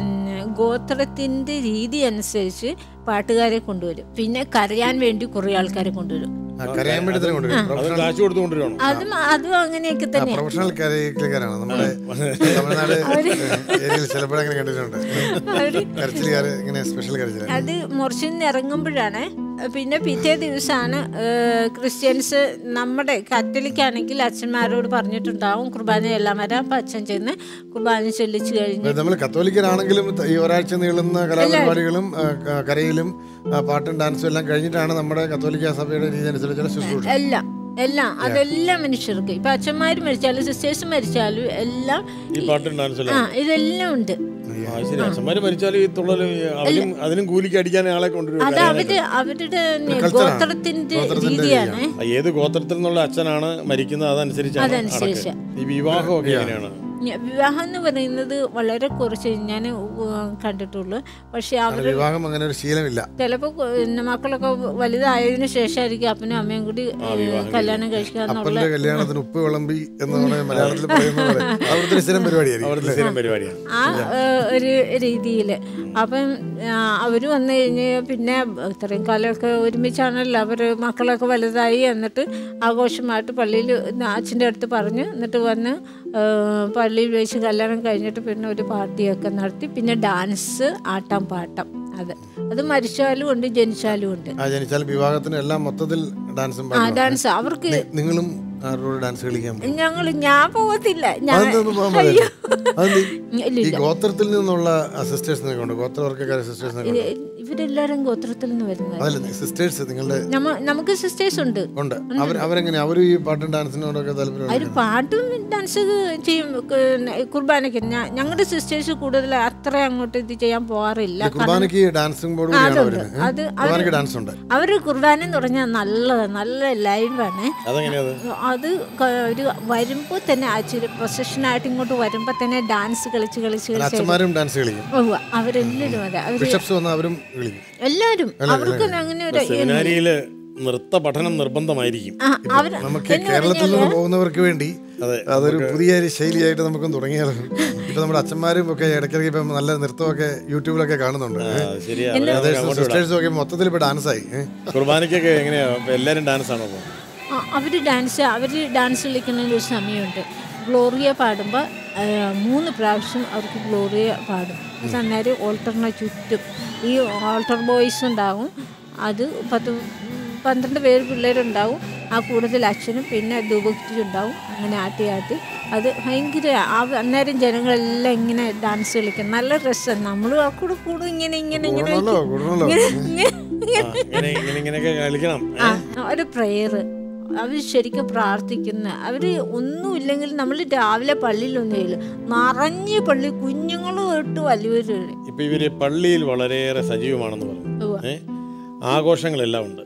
Speaker 4: ഗോത്രത്തിൻ്റെ രീതി അനുസരിച്ച് പാട്ടുകാരെ കൊണ്ടുവരും പിന്നെ കരയാൻ വേണ്ടി കുറേ ആൾക്കാരെ കൊണ്ടുവരും
Speaker 2: ആ, കരയാൻ വേണ്ടി തന്നെ കൊണ്ടുവരും
Speaker 1: അത്
Speaker 2: പ്രൊഫഷണൽ
Speaker 1: കാശ് കൊടുത്തു കൊണ്ടുവരണോ
Speaker 4: അതും അതും അങ്ങനെയൊക്കെ തന്നെ
Speaker 2: പ്രൊഫഷണൽ കരയിക്കാരാണ് നമ്മുടെ തമിഴ്നാട് ഏരിയയിൽ ചിലപ്പോഴും അങ്ങനെ കണ്ടിട്ടുണ്ട്
Speaker 4: അവര്
Speaker 2: കരച്ചിലുകാർ ഇങ്ങനെ സ്പെഷ്യൽ കരച്ചിൽ
Speaker 4: അത് മുറിച്ചിൽ നിന്ന് ഇറങ്ങുമ്പോഴാണ് പിന്നെ പിറ്റേ ദിവസമാണ് ക്രിസ്ത്യൻസ് നമ്മുടെ കത്തലിക് ആണെങ്കിൽ അച്ഛന്മാരോട് പറഞ്ഞിട്ടുണ്ടാവും കുർബാന എല്ലാം വരാം അപ്പം അച്ഛൻ ചെന്ന് കുർബാന ചെല്ലിച്ചു കഴിഞ്ഞ്
Speaker 2: നമ്മൾ കത്തോലിക്കരാണെങ്കിലും ത- ഈ ഒരാഴ്ച നീളുന്ന കലാപരിപാടികളും ആ, ക- കരയിലും ആ, പാട്ടും ഡാൻസും എല്ലാം കഴിഞ്ഞിട്ടാണ് നമ്മുടെ കത്തോലിക്ക സഭയുടെ രീതി അനുസരിച്ചുള്ള ശുശ്രൂഷ
Speaker 4: എല്ലാം എല്ലാം അതെല്ലാം മനുഷ്യർക്ക് ഇപ്പം അച്ഛന്മാർ മരിച്ചാലും സിസ്റ്റേഴ്സ് മരിച്ചാലും എല്ലാം
Speaker 1: ഈ പാട്ടും ഡാൻസും
Speaker 4: ആ ഇതെല്ലാം ഉണ്ട്
Speaker 1: ആ ശരി അച്ഛന്മാര് മരിച്ചാൽ ഈ തുള്ളല് അതിനും അതിനും കൂലിക്ക് അടിക്കാൻ ആളെ കൊണ്ടുവരും
Speaker 4: അത് അവര് അവരുടെ ഗോത്രത്തിന്റെ രീതിയാണ്
Speaker 1: ആ, ഏത് ഗോത്രത്തിൽ നിന്നുള്ള അച്ഛനാണ് മരിക്കുന്നത് അതനുസരിച്ചാണ്
Speaker 4: അതനുസരിച്ച്.
Speaker 1: അടക്കം. ഈ വിവാഹമൊക്കെ എങ്ങനെയാണ്
Speaker 4: ഞ- വിവാഹം എന്ന് പറയുന്നത് വളരെ കുറച്ച് ഞാൻ കണ്ടിട്ടുള്ളൂ പക്ഷെ അവർ
Speaker 2: വിവാഹം അങ്ങനെ ഒരു ശീലമില്ല
Speaker 4: ചിലപ്പോൾ മക്കളൊക്കെ വലുതായതിനു ശേഷമായിരിക്കും അപ്പനും അമ്മയും കൂടി ഏഹ്, കല്യാണം കഴിക്കാന്നുള്ള
Speaker 2: അപ്പന്റെ കല്യാണത്തിന് ഉപ്പ് വിളമ്പി എന്ന് നമ്മുടെ മലയാളത്തിൽ പറയുന്ന പോലെ അവിടുത്തെ ഒരു സ്ഥിരം പരിപാടിയായിരിക്കും
Speaker 1: അവിടുത്തെ സ്ഥിരം പരിപാടിയാണ്
Speaker 4: ആ ഏഹ്, ഒരു രീതിയിൽ അപ്പം അവർ വന്നു കഴിഞ്ഞ് പിന്നെ ഇത്രയും കാലമൊക്കെ ഒരുമിച്ചാണല്ലോ അവർ മക്കളൊക്കെ വലുതായി എന്നിട്ട് ആഘോഷമായിട്ട് പള്ളിയിൽ അച്ഛൻ്റെ അടുത്ത് പറഞ്ഞ് എന്നിട്ട് വന്ന് ഏഹ്, പള്ളിയിൽ വെച്ച് കല്യാണം കഴിഞ്ഞിട്ട് പിന്നെ ഒരു പാർട്ടിയൊക്കെ നടത്തി പിന്നെ ഡാൻസ് ആട്ടം പാട്ടം അത് അത് മരിച്ചാലും ഉണ്ട് ജനിച്ചാലും ഉണ്ട്
Speaker 2: ആ ജനിച്ചാൽ വിവാഹത്തിന് എല്ലാം മൊത്തത്തിൽ ഡാൻസും
Speaker 4: ആ
Speaker 2: പാട്ടും
Speaker 4: ഡാൻസ് അവർക്ക്
Speaker 2: നിങ്ങളും ആരോട് ഡാൻസ് കളിക്കാൻ പോകും
Speaker 4: ഞങ്ങൾ ഞാൻ പോകത്തില്ല ഞാൻ
Speaker 2: അതെന്തൊന്നും പോകാൻ പാടില്ല അതെന്ത്
Speaker 4: ഇല്ല
Speaker 2: ഈ ഗോത്രത്തിൽ നിന്നുള്ള സിസ്റ്റേഴ്സ് ഉണ്ട് ഗോത്രവർഗ്ഗക്കാരെ സിസ്റ്റേഴ്സ്
Speaker 4: ഇത് ഇവരെല്ലാവരും ഗോത്രത്തിൽ നിന്ന് വരുന്നത്
Speaker 2: അതല്ല സിസ്റ്റേഴ്സ് നിങ്ങളുടെ
Speaker 4: നമ്മ നമുക്ക് സിസ്റ്റേഴ്സ് ഉണ്ട്
Speaker 2: ഉണ്ട് അവർ അവരെങ്ങനെ അവരും ഈ പാട്ടും ഡാൻസിനോടൊക്കെ താല്പര്യം
Speaker 4: അവർ പാട്ടും ഡാൻസ് ചെയ്യും ക- കുർബാനയ്ക്ക് ഞങ്ങളുടെ സിസ്റ്റേഴ്സ് കൂടുതൽ അത്ര അങ്ങോട്ട് ഇത് ചെയ്യാൻ പോകാറില്ല കാരണം
Speaker 2: കുർബാനയ്ക്ക് ഡാൻസിങ് ബോർഡ് കൂടിയാണ്
Speaker 4: അതുണ്ട്.
Speaker 2: വരുന്നത്
Speaker 4: അത്
Speaker 2: കുർബാനയ്ക്ക് ഡാൻസ് ഉണ്ട്
Speaker 4: അവർ കുർബാന എന്ന് പറഞ്ഞാൽ നല്ലതാണ് നല്ല ലൈവാണ്
Speaker 1: അതെങ്ങനെയത്
Speaker 4: അത് ക- ഒരു വരുമ്പോൾ തന്നെ ആക്ച്വലി പ്രൊസഷനായിട്ട് ഇങ്ങോട്ട് വരുമ്പോൾ തന്നെ ഡാൻസ് കളിച്ച് കളിച്ച് കളിച്ച്
Speaker 2: അച്ഛന്മാരും ഡാൻസ് കളിക്കും
Speaker 4: ഉവ്വ, അവരെല്ലാവരും അതെ അവർ
Speaker 2: ബിഷപ്സ് വന്ന് അവരും കളിക്കും
Speaker 4: എല്ലാവരും അവർക്ക് അങ്ങനെ ഒരു
Speaker 1: സെമിനാരിയില് നൃത്ത പഠനം നിർബന്ധമായിരിക്കും
Speaker 4: ആ, അവർ
Speaker 2: നമുക്ക് കേരളത്തിൽ നിന്ന് പോകുന്നവർക്ക് വേണ്ടി അതൊരു പുതിയ ഒരു ശൈലിയായിട്ട് നമുക്കൊന്ന് തുടങ്ങിയാലോ ഇപ്പൊ നമ്മുടെ അച്ഛന്മാരും ഒക്കെ ഇടയ്ക്കിടയ്ക്ക് ഇപ്പം നല്ല നൃത്തമൊക്കെ യൂട്യൂബിലൊക്കെ കാണുന്നുണ്ട്
Speaker 1: ആ, ശരിയാ അവരെ നമുക്ക് അങ്ങോട്ട് വിടാം.
Speaker 2: സിസ്റ്റേഴ്സും ഒക്കെ മൊത്തത്തിൽ ഇപ്പൊ ഡാൻസായി ഏഹ്
Speaker 1: കുർബാനയ്ക്കൊക്കെ എങ്ങനെയാ ഇപ്പൊ എല്ലാരും ഡാൻസ് ആണോ ഇപ്പൊ?
Speaker 4: അവർ ഡാൻസ് അവർ ഡാൻസ് കളിക്കുന്നതിന് ഒരു സമയമുണ്ട് ഗ്ലോറിയ പാടുമ്പോൾ മൂന്ന് പ്രാവശ്യം അവർക്ക് ഗ്ലോറിയ പാടും അത് അന്നേരം ഓൾട്ടറിനെ ചുറ്റും ഈ ഓൾട്ടർ ബോയ്സ് ഉണ്ടാവും അത് പത്ത് പന്ത്രണ്ട് പേര് പിള്ളേരുണ്ടാവും ആ കൂടുതൽ അച്ഛനും പിന്നെ ദുബക്തി ഉണ്ടാവും അങ്ങനെ ആട്ടി ആട്ടി അത് ഭയങ്കര ആ അന്നേരം ജനങ്ങളെല്ലാം ഇങ്ങനെ ഡാൻസ് കളിക്കും നല്ല രസം നമ്മളും ആ കൂടെ കൂടും ഇങ്ങനെ ഇങ്ങനെ ഇങ്ങനെ
Speaker 2: കൂടണല്ലോ കൂടണല്ലോ
Speaker 4: ഇങ്ങനെ
Speaker 1: ആ, ഇങ്ങനെ ഇങ്ങനെ ഇങ്ങനെയൊക്കെ കളിക്കണം
Speaker 4: ആ ഒരു പ്രെയർ അവർ ശരിക്കും പ്രാർത്ഥിക്കുന്ന അവർ ഒന്നുമില്ലെങ്കിൽ നമ്മൾ രാവിലെ പള്ളിയിലൊന്നുമില്ല നിറഞ്ഞ പള്ളി കുഞ്ഞുങ്ങളും തൊട്ട് വലിയവര് വരെ.
Speaker 1: ഇപ്പൊ ഇവര് പള്ളിയിൽ വളരെയേറെ സജീവമാണെന്ന് പറഞ്ഞു
Speaker 4: ഉവ്വ.
Speaker 1: ഏ ആഘോഷങ്ങളെല്ലാം ഉണ്ട്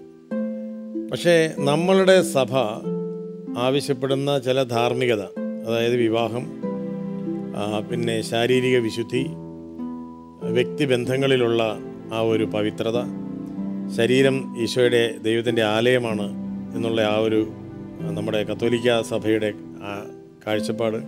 Speaker 1: പക്ഷേ നമ്മളുടെ സഭ ആവശ്യപ്പെടുന്ന ചില ധാർമ്മികത അതായത് വിവാഹം ആ, പിന്നെ ശാരീരിക വിശുദ്ധി വ്യക്തിബന്ധങ്ങളിലുള്ള ആ ഒരു പവിത്രത ശരീരം ഈശോയുടെ ദൈവത്തിൻ്റെ ആലയമാണ് എന്നുള്ള ആ ഒരു ആ, നമ്മുടെ കത്തോലിക്ക സഭയുടെ ആ കാഴ്ചപ്പാട്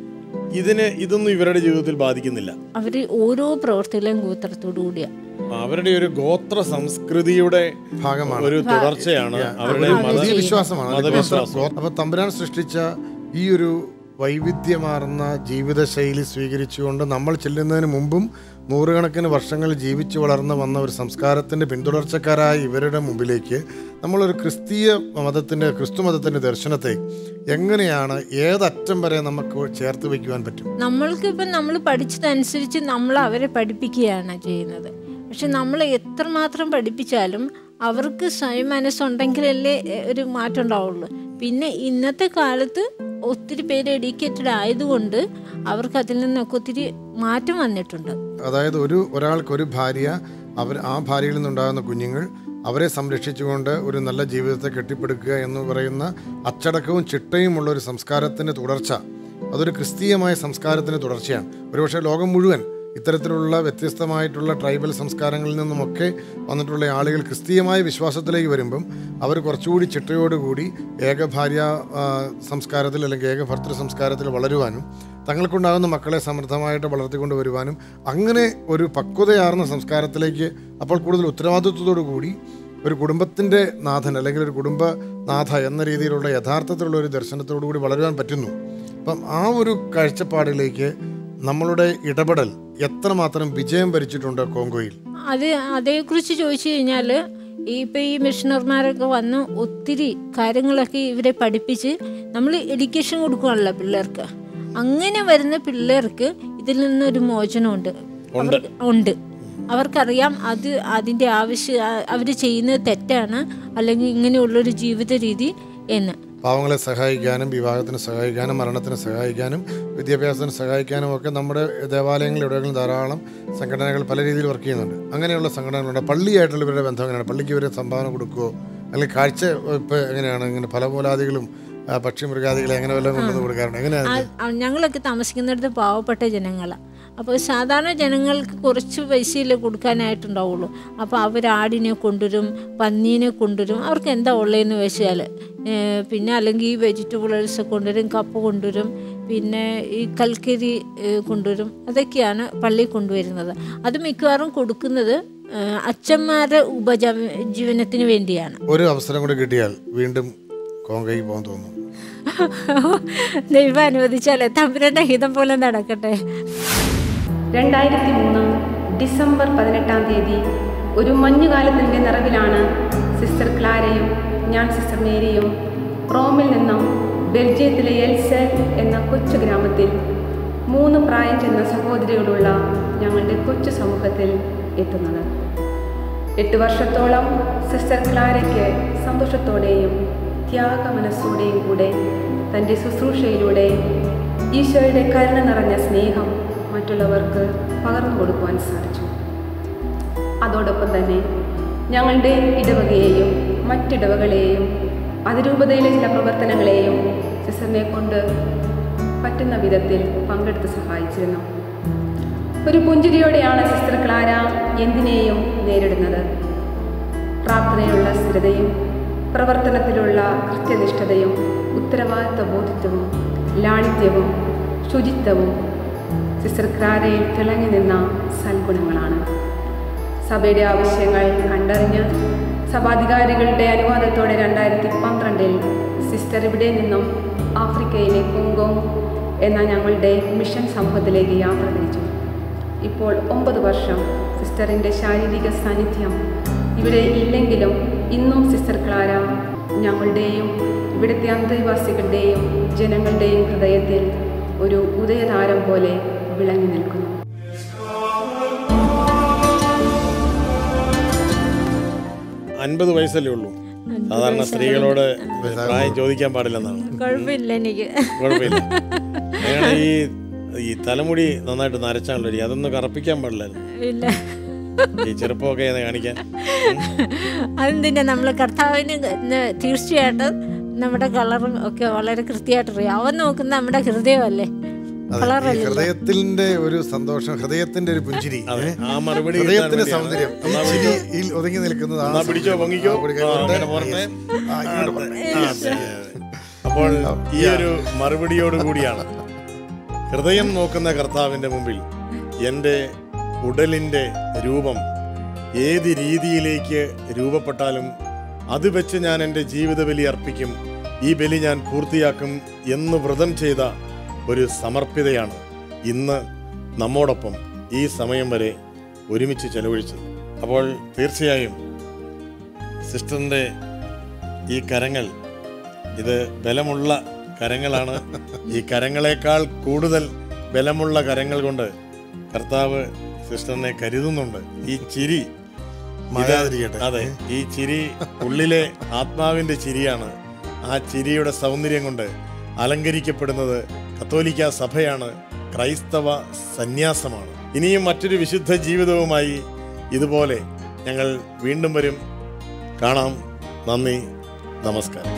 Speaker 1: ഇതിനെ ഇതൊന്നും ഇവരുടെ ജീവിതത്തിൽ ബാധിക്കുന്നില്ല
Speaker 4: അവർ ഓരോ പ്രവൃത്തിയിലും ഗോത്രത്തോടു കൂടിയാണ്
Speaker 1: അവരുടെ ഒരു ഗോത്ര സംസ്കൃതിയുടെ
Speaker 2: ഭാഗമാണ്
Speaker 1: ഒരു തുടർച്ചയാണ് അവരുടെ മത
Speaker 2: പുതിയ വിശ്വാസമാണ് അത്
Speaker 1: മതവിശ്വാസം.
Speaker 2: ഗോത്ര- അപ്പൊ തമ്പുരാൻ സൃഷ്ടിച്ച ഈ ഒരു വൈവിധ്യമാർന്ന ജീവിതശൈലി സ്വീകരിച്ചുകൊണ്ട് നമ്മൾ ചെല്ലുന്നതിന് മുമ്പും നൂറുകണക്കിന് വർഷങ്ങൾ ജീവിച്ചു വളർന്നു വന്ന ഒരു സംസ്കാരത്തിന്റെ പിന്തുടർച്ചക്കാരായ ഇവരുടെ മുമ്പിലേക്ക് നമ്മളൊരു ക്രിസ്തീയ മതത്തിന്റെ ക്രിസ്തു മതത്തിന്റെ ദർശനത്തെ എങ്ങനെയാണ് ഏതറ്റം വരെ നമുക്ക് ചേർത്ത് വയ്ക്കുവാൻ പറ്റും
Speaker 4: നമ്മൾക്ക് ഇപ്പം നമ്മൾ പഠിച്ചതനുസരിച്ച് നമ്മൾ അവരെ പഠിപ്പിക്കുകയാണ് ചെയ്യുന്നത് പക്ഷെ നമ്മൾ എത്രമാത്രം പഠിപ്പിച്ചാലും അവർക്ക് സ്വയം മനസ്സുണ്ടെങ്കിലല്ലേ എ, ഒരു മാറ്റം ഉണ്ടാവുള്ളൂ പിന്നെ ഇന്നത്തെ കാലത്ത് ഒത്തിരി പേര് എഡ്യൂക്കേറ്റഡ് ആയതുകൊണ്ട് അവർക്ക് അതിൽ നിന്നൊക്കെ ഒത്തിരി മാറ്റം വന്നിട്ടുണ്ട്
Speaker 2: അതായത് ഒരു ഒരാൾക്ക് ഒരു ഭാര്യ അവർ ആ ഭാര്യയിൽ നിന്നുണ്ടാകുന്ന കുഞ്ഞുങ്ങൾ അവരെ സംരക്ഷിച്ചുകൊണ്ട് ഒരു നല്ല ജീവിതത്തെ കെട്ടിപ്പടുക്കുക എന്ന് പറയുന്ന അച്ചടക്കവും ചിട്ടയുമുള്ള ഒരു സംസ്കാരത്തിൻ്റെ തുടർച്ച അതൊരു ക്രിസ്തീയമായ സംസ്കാരത്തിൻ്റെ തുടർച്ചയാണ് ഒരുപക്ഷെ ലോകം മുഴുവൻ ഇത്തരത്തിലുള്ള വ്യത്യസ്തമായിട്ടുള്ള ട്രൈബൽ സംസ്കാരങ്ങളിൽ നിന്നുമൊക്കെ വന്നിട്ടുള്ള ആളുകൾ ക്രിസ്തീയമായ വിശ്വാസത്തിലേക്ക് വരുമ്പം അവർ കുറച്ചുകൂടി ചിട്ടയോടുകൂടി ഏകഭാര്യ ആ, സംസ്കാരത്തിൽ അല്ലെങ്കിൽ ഏകഭർത്തൃ സംസ്കാരത്തിൽ വളരുവാനും തങ്ങൾക്കുണ്ടാകുന്ന മക്കളെ സമൃദ്ധമായിട്ട് വളർത്തിക്കൊണ്ട് വരുവാനും അങ്ങനെ ഒരു പക്വതയാർന്ന സംസ്കാരത്തിലേക്ക് അപ്പോൾ കൂടുതൽ ഉത്തരവാദിത്വത്തോടു കൂടി ഒരു കുടുംബത്തിൻ്റെ നാഥൻ അല്ലെങ്കിൽ ഒരു കുടുംബനാഥ എന്ന രീതിയിലുള്ള യഥാർത്ഥത്തിലുള്ള ഒരു ദർശനത്തോടു കൂടി വളരുവാൻ പറ്റുന്നു അപ്പം ആ ഒരു കാഴ്ചപ്പാടിലേക്ക് നമ്മളുടെ ഇടപെടൽ എത്രമാത്രം വിജയം ഭരിച്ചിട്ടുണ്ട് കോങ്കോയിൽ
Speaker 4: അത് അതേക്കുറിച്ച് ചോദിച്ചു കഴിഞ്ഞാൽ ഇപ്പം ഈ മിഷണർമാരൊക്കെ വന്ന് ഒത്തിരി കാര്യങ്ങളൊക്കെ ഇവരെ പഠിപ്പിച്ച് നമ്മൾ എഡ്യൂക്കേഷൻ കൊടുക്കുകയാണല്ലോ പിള്ളേർക്ക് അങ്ങനെ വരുന്ന പിള്ളേർക്ക് ഇതിൽ നിന്നൊരു മോചനമുണ്ട് അവർക്ക് ഉണ്ട് അവർക്കറിയാം അത് അതിൻ്റെ ആവശ്യം അവർ ചെയ്യുന്നത് തെറ്റാണ് അല്ലെങ്കിൽ ഇങ്ങനെയുള്ളൊരു ജീവിത രീതി എന്ന്
Speaker 2: പാവങ്ങളെ സഹായിക്കാനും വിവാഹത്തിന് സഹായിക്കാനും മരണത്തിന് സഹായിക്കാനും വിദ്യാഭ്യാസത്തിന് സഹായിക്കാനും ഒക്കെ നമ്മുടെ ദേവാലയങ്ങളിൽ എവിടെയെങ്കിലും ധാരാളം സംഘടനകൾ പല രീതിയിൽ വർക്ക് ചെയ്യുന്നുണ്ട് അങ്ങനെയുള്ള സംഘടനകളുണ്ട് പള്ളിയായിട്ടുള്ള ഇവരുടെ ബന്ധം എങ്ങനെയാണ് പള്ളിക്ക് ഇവരെ സംഭാവന കൊടുക്കുമോ അല്ലെങ്കിൽ കാഴ്ച ഇപ്പോൾ എങ്ങനെയാണ് ഇങ്ങനെ ഫലമൂലാദികളും ആ, പക്ഷിമൃഗാദികളെ അങ്ങനെ വല്ലതും കൊണ്ടുവന്ന് കൊടുക്കാറുണ്ട് എങ്ങനെയാണ്
Speaker 4: ആ- ആ- ഞങ്ങളൊക്കെ താമസിക്കുന്നിടത്ത് പാവപ്പെട്ട ജനങ്ങളാണ് അപ്പോൾ സാധാരണ ജനങ്ങൾക്ക് കുറച്ച് പൈസയില്ലേ കൊടുക്കാനായിട്ടുണ്ടാവുള്ളൂ അപ്പോൾ അവർ ആടിനെ കൊണ്ടുവരും പന്നീനെ കൊണ്ടുവരും അവർക്ക് എന്താ ഉള്ളതെന്ന് വെച്ചാൽ പിന്നെ അല്ലെങ്കിൽ ഈ വെജിറ്റബിൾസ് കൊണ്ടുവരും കപ്പ കൊണ്ടുവരും പിന്നെ ഈ കൽക്കരി ഏ, കൊണ്ടുവരും അതൊക്കെയാണ് പള്ളി കൊണ്ടുവരുന്നത് അത് മിക്കവാറും കൊടുക്കുന്നത് ഏ, അച്ഛന്മാരുടെ ഉപജീവനത്തിന് വേണ്ടിയാണ്
Speaker 2: ഒരു അവസരം കൂടി കിട്ടിയാൽ വീണ്ടും കോങ്കയ്ക്ക് പോകാൻ തോന്നുന്നു
Speaker 4: ദൈവം അനുവദിച്ചാലേ തമ്പുരൻ്റെ ഹിതം പോലെ നടക്കട്ടെ
Speaker 5: രണ്ടായിരത്തി മൂന്ന് ഡിസംബർ പതിനെട്ടാം തീയതി ഒരു മഞ്ഞുകാലത്തിൻ്റെ നിറവിലാണ് സിസ്റ്റർ ക്ലാരയും ഞാൻ സിസ്റ്റർ മേരിയും റോമിൽ നിന്നും ബെൽജിയത്തിലെ എൽസെൽ എന്ന കൊച്ചു ഗ്രാമത്തിൽ മൂന്ന് പ്രായം ചെന്ന സഹോദരികളുള്ള ഞങ്ങളുടെ കൊച്ചു സമൂഹത്തിൽ എത്തുന്നത് എട്ട് വർഷത്തോളം സിസ്റ്റർ ക്ലാരയ്ക്ക് സന്തോഷത്തോടെയും ത്യാഗമനസ്സോടെയും കൂടെ തൻ്റെ ശുശ്രൂഷയിലൂടെ ഈശോയുടെ കരുണ നിറഞ്ഞ സ്നേഹം മറ്റുള്ളവർക്ക് പകർന്നു കൊടുക്കുവാൻ സാധിച്ചു അതോടൊപ്പം തന്നെ ഞങ്ങളുടെ ഇടവകയെയും മറ്റിടവകളെയും അതിരൂപതയിലെ ചില പ്രവർത്തനങ്ങളെയും സിസ്റ്ററിനെ കൊണ്ട് പറ്റുന്ന വിധത്തിൽ പങ്കെടുത്ത് സഹായിച്ചിരുന്നു ഒരു പുഞ്ചിരിയോടെയാണ് സിസ്റ്റർ ക്ലാര എന്തിനേയും നേരിടുന്നത് പ്രാർത്ഥനയിലുള്ള സ്ഥിരതയും പ്രവർത്തനത്തിലുള്ള കൃത്യനിഷ്ഠതയും ഉത്തരവാദിത്വ ബോധിത്വവും ലാളിത്യവും ശുചിത്വവും സിസ്റ്റർ ക്ലാരയിൽ തിളങ്ങി നിന്ന സൽഗുണങ്ങളാണ് സഭയുടെ ആവശ്യങ്ങൾ കണ്ടറിഞ്ഞ് സഭാധികാരികളുടെ അനുവാദത്തോടെ രണ്ടായിരത്തി പന്ത്രണ്ടിൽ സിസ്റ്റർ ഇവിടെ നിന്നും ആഫ്രിക്കയിലെ കുങ്കോ എന്ന ഞങ്ങളുടെ മിഷൻ സമൂഹത്തിലേക്ക് യാത്ര തിരിച്ചു ഇപ്പോൾ ഒമ്പത് വർഷം സിസ്റ്ററിൻ്റെ ശാരീരിക സാന്നിധ്യം ഇവിടെ ഇല്ലെങ്കിലും ഇന്നും സിസ്റ്റർ ക്ലാര ഞങ്ങളുടെയും ഇവിടുത്തെ അന്തേവാസികളുടെയും ജനങ്ങളുടെയും ഹൃദയത്തിൽ ഒരു ഉദയതാരം പോലെ വിളങ്ങി നിൽക്കുന്നു
Speaker 1: അൻപത് വയസ്സല്ലേ ഉള്ളൂ സാധാരണ സ്ത്രീകളോട് പ്രായം ചോദിക്കാൻ പാടില്ലെന്നാണ്
Speaker 4: കുഴപ്പമില്ല എനിക്ക്
Speaker 1: കുഴപ്പമില്ല അങ്ങനെ ഈ ഈ തലമുടി നന്നായിട്ട് നരച്ചാണല്ലോ ഇരി. അതൊന്ന് കറപ്പിക്കാൻ പാടില്ലായിരുന്നു
Speaker 4: ഇല്ല
Speaker 1: ഈ ചെറുപ്പമൊക്കെ ഒന്ന് കാണിക്കാൻ
Speaker 4: അതെന്തിനാ നമ്മൾ കർത്താവിന് ന- തീർച്ചയായിട്ടും നമ്മുടെ കളറും ഒക്കെ വളരെ കൃത്യമായിട്ട് അറിയാം അവൻ നോക്കുന്ന നമ്മുടെ ഹൃദയമല്ലേ
Speaker 2: അതെ, ഈ
Speaker 4: കളറല്ല
Speaker 2: ഹൃദയത്തിന്റെ ഒരു സന്തോഷം ഹൃദയത്തിന്റെ ഒരു പുഞ്ചിരി
Speaker 1: അതെ,
Speaker 2: ഏ?
Speaker 1: ആ മറുപടി
Speaker 2: ഹൃദയത്തിന്റെ
Speaker 1: കിട്ടാൻ
Speaker 2: സൗന്ദര്യം ഈ
Speaker 1: വേണ്ടിയാണ്.
Speaker 2: ചിരിയിൽ ഒതുങ്ങി നിൽക്കുന്നത് ആ
Speaker 1: എന്നാ പിടിച്ചോ,
Speaker 2: സൗന്ദര്യം.
Speaker 1: പൊങ്ങിക്കോ.
Speaker 2: ആ, പിടിക്കാൻ
Speaker 1: ആ,
Speaker 2: കൊണ്ട്
Speaker 1: അങ്ങനെ പോരട്ടെ.
Speaker 2: ആ, ഇങ്ങോട്ട് പോരട്ടെ. ആ, ശരി.
Speaker 1: അപ്പോൾ ഈ ഒരു മറുപടിയോട് കൂടിയാണ് ഹൃദയം നോക്കുന്ന കർത്താവിൻ്റെ മുമ്പിൽ എൻ്റെ ഉടലിൻ്റെ രൂപം ഏത് രീതിയിലേക്ക് രൂപപ്പെട്ടാലും അത് വെച്ച് ഞാൻ എൻ്റെ ജീവിത ബലി അർപ്പിക്കും ഈ ബലി ഞാൻ പൂർത്തിയാക്കും എന്ന് വ്രതം ചെയ്ത ഒരു സമർപ്പിതയാണ് ഇന്ന് നമ്മോടൊപ്പം ഈ സമയം വരെ ഒരുമിച്ച് ചെലവഴിച്ചത് അപ്പോൾ തീർച്ചയായും സിസ്റ്ററിൻ്റെ ഈ കരങ്ങൾ ഇത് ബലമുള്ള കരങ്ങളാണ് ഈ കരങ്ങളെക്കാൾ കൂടുതൽ ബലമുള്ള കരങ്ങൾ കൊണ്ട് കർത്താവ് സിസ്റ്ററിനെ കരുതുന്നുണ്ട് ഈ ചിരി ഇത്
Speaker 2: മായാതിരിക്കട്ടെ.
Speaker 1: അതെ ഈ ചിരി ഉള്ളിലെ ആത്മാവിന്റെ ചിരിയാണ് ആ ചിരിയുടെ സൗന്ദര്യം കൊണ്ട് അലങ്കരിക്കപ്പെടുന്നത് കത്തോലിക്ക സഭയാണ് ക്രൈസ്തവ സന്യാസമാണ് ഇനിയും മറ്റൊരു വിശുദ്ധ ജീവിതവുമായി ഇതുപോലെ ഞങ്ങൾ വീണ്ടും വരും കാണാം നന്ദി നമസ്കാരം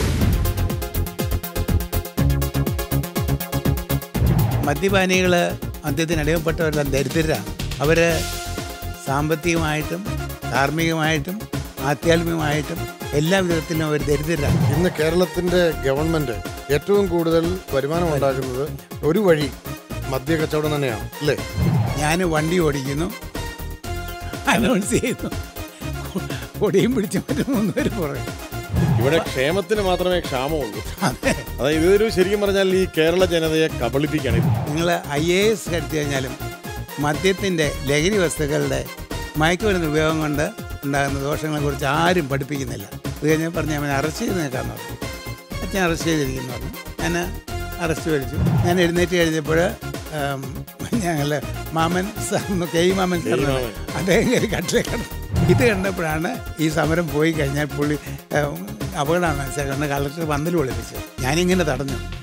Speaker 6: മദ്യപാനികൾ മദ്യത്തിന് അടിമപ്പെട്ടവരെല്ലാം ദരിദ്രരാണ് അവർ സാമ്പത്തികമായിട്ടും ധാർമ്മികമായിട്ടും ആധ്യാത്മികമായിട്ടും എല്ലാ വിധത്തിലും അവർ ദരിദ്രരാണ്
Speaker 2: ഇന്ന് കേരളത്തിന്റെ ഗവൺമെന്റ് ഏറ്റവും കൂടുതൽ വരുമാനം ഉണ്ടാക്കുന്നത് ഒരു വഴി മദ്യ കച്ചവടം തന്നെയാണ് അല്ലേ
Speaker 6: ഞാൻ വണ്ടി ഓടിക്കുന്നു അനൗൺസ് ചെയ്യുന്നു കൊടിയും പിടിച്ച് മറ്റു മൂന്നുപേര് പുറകെ
Speaker 1: ഇവിടെ ക്ഷേമത്തിന് മാത്രമേ ക്ഷാമമുള്ളൂ
Speaker 6: അതെ
Speaker 1: അതായത് ഇതൊരു ശരിക്കും പറഞ്ഞാൽ ഈ കേരള ജനതയെ കബളിപ്പിക്കുകയാണ് ഇത്.
Speaker 6: നിങ്ങൾ ഐ എ എസ് എടുത്തു കഴിഞ്ഞാലും മദ്യത്തിൻ്റെ ലഹരി വസ്തുക്കളുടെ മയക്കുമരുന്ന് ഉപയോഗം കൊണ്ട് ഉണ്ടാകുന്ന ദോഷങ്ങളെക്കുറിച്ച് ആരും പഠിപ്പിക്കുന്നില്ല അത് കഴിഞ്ഞ് പറഞ്ഞ് അവനെ അറസ്റ്റ് ചെയ്ത് നിൽക്കാമെന്ന് പറഞ്ഞു അച്ഛൻ അറസ്റ്റ് ചെയ്തിരിക്കുന്നു പറഞ്ഞു ഞാൻ അറസ്റ്റ് വരിച്ചു ഞാൻ എഴുന്നേറ്റ് കഴിഞ്ഞപ്പോൾ ഞങ്ങൾ Mammen sir K E Mammen sir എന്ന് പറയും. അദ്ദേഹം കയറി കട്ടിലെ കിടന്നു ഇത് കണ്ടപ്പോഴാണ് ഈ സമരം പോയി കഴിഞ്ഞാൽ പുള്ളി ഏം, അപകടമാണ് മനസ്സിലാക്കുന്നത് കളക്ടർ പന്തൽ ഒളിപ്പിച്ചത് ഞാനിങ്ങനെ തടഞ്ഞു